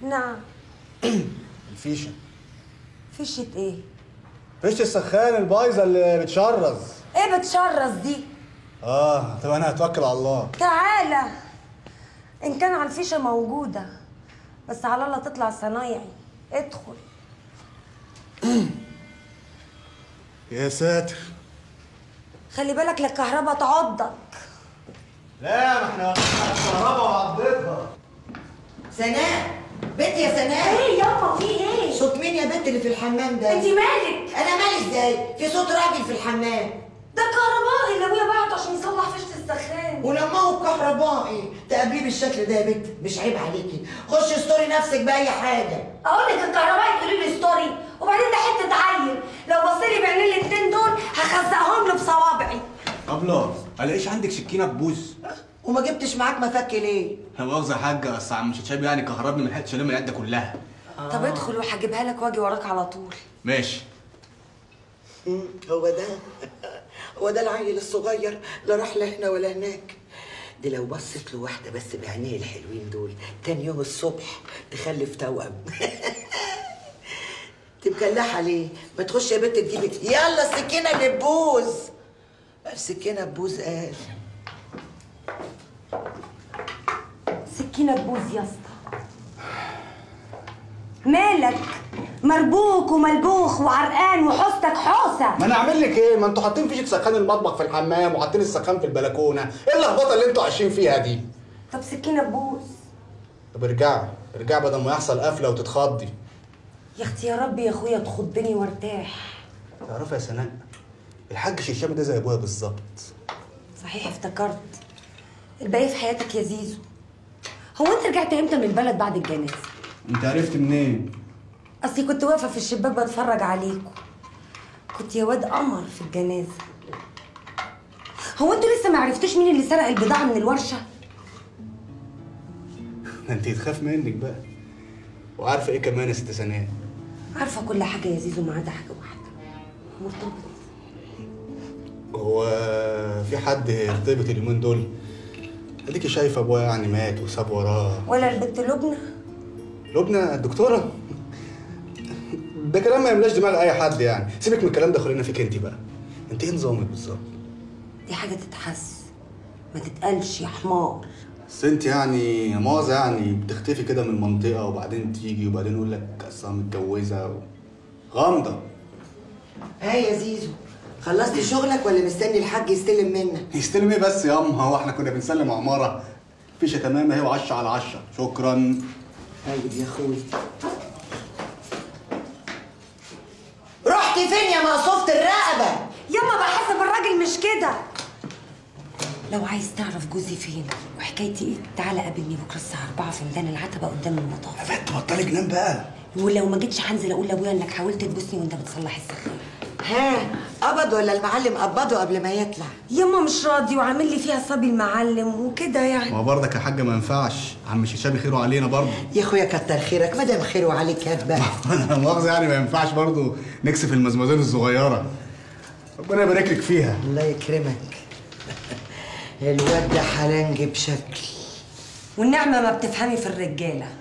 نعم الفيشه فشة ايه فيشه السخان البايظه اللي بتشرز ايه بتشرس دي اه طب انا هتوكل على الله تعالى ان كان على الفيشة موجودة بس على الله تطلع صنايعي ادخل يا ساتر خلي بالك للكهرباء تعضك لا ما احنا الكهرباء وعضتها سناء بنت يا سناء ايه يابا في ايه صوت مين يا بنت اللي في الحمام ده انت مالك انا مالي ازاي في صوت راجل في الحمام ده كهربائي اللي ابويا بعته عشان يصلح فيشة السخان ولما هو كهربائي تقابليه بالشكل ده يا بنت مش عيب عليكي خش ستوري نفسك باي حاجه اقول لك الكهربائي تقولي لي ستوري وبعدين ده حته عيل لو بص لي بعينين الاتنين دول هخزقهم له بصوابعي ابله الاقيش عندك سكينه تبوظ وما جبتش معاك مفك ليه لا مؤاخذه يا حاجه بس عم شتشاب يعني كهربني ما لحقتش الم العده كلها طب ادخل وهجيبها لك واجي وراك على طول ماشي مم، هو ده هو ده العيل الصغير لا راح لا هنا ولا هناك دي لو بصت له واحده بس بعينيه الحلوين دول تاني يوم الصبح تخلف توأم تبكلح عليه ما تخش يا بنت تجيبي يلا السكينه اللي تبوظ السكينه تبوظ قال سكينة تبوظ يا اسطى مالك مربوك وملبوخ وعرقان وحوستك حوسه ما انا اعمل لك ايه ما انتوا حاطين فيشه سخان المطبخ في الحمام وحاطين السخان في البلكونه ايه اللخبطه اللي انتوا عايشين فيها دي طب سكينة تبوظ طب ارجعي ارجعي بدل ما يحصل قفله وتتخضي يا اختي يا رب يا اخويا تخضني وارتاح تعرفي يا سناء الحاج شيشام ده زي ابويا بالظبط صحيح افتكرت الباقي في حياتك يا زيزو هو انت رجعت امتى من البلد بعد الجنازه انت عرفت منين اصلي كنت واقفه في الشباك بتفرج عليكم كنت يا واد قمر في الجنازه هو انتوا لسه ما عرفتوش مين اللي سرق البضاعه من الورشه ده انت تخاف منك بقى وعارفه ايه كمان يا ست سناء عارفه كل حاجه يا زيزو ما عدا حاجه واحده مرتبط هو في حد يرتبط اليومين دول اديكي شايفه ابويا يعني مات وساب وراه ولا البنت لبنى لبنى الدكتوره ده كلام ما يملاش دماغ اي حد يعني سيبك من الكلام ده خلينا فيك انت بقى انت ايه نظامك بالظبط دي حاجه تتحس ما تتقالش يا حمار بس انت يعني يا مؤاخذة يعني بتختفي كده من المنطقة وبعدين تيجي وبعدين يقول لك اصلا متجوزة و... غامضة ها يا زيزو خلصت شغلك ولا مستني الحاج يستلم منك يستلم ايه بس يا اما هو احنا كنا بنسلم عمارة فيشة تمام اهي وعشرة على عشرة شكرا طيب يا اخوي رحت فين يا مقصوفة الرقبة ياما بحسب الراجل مش كده لو عايز تعرف جوزي فين وحكايتي ايه تعالى قابلني بكره الساعه 4 في ميدان العتبه قدام المطاف يا بنت بطلي جنان بقى ولو ما جيتش هنزل اقول لابويا انك حاولت تبوسني وانت بتصلح السخان ها قبض ولا المعلم قبضه قبل ما يطلع ياما مش راضي وعامل لي فيها صبي المعلم وكده يعني ما هو برضك يا حاجة ما ينفعش عم شيشابي خيره علينا برضه يا اخويا كتر خيرك ما دام خيره عليك هات بقى انا مؤاخذة يعني ما ينفعش برضه نكسف المزمزين الصغيرة ربنا يبارك لك فيها الله يكرمك الواد ده حلنج بشكل والنعمه ما بتفهمي في الرجاله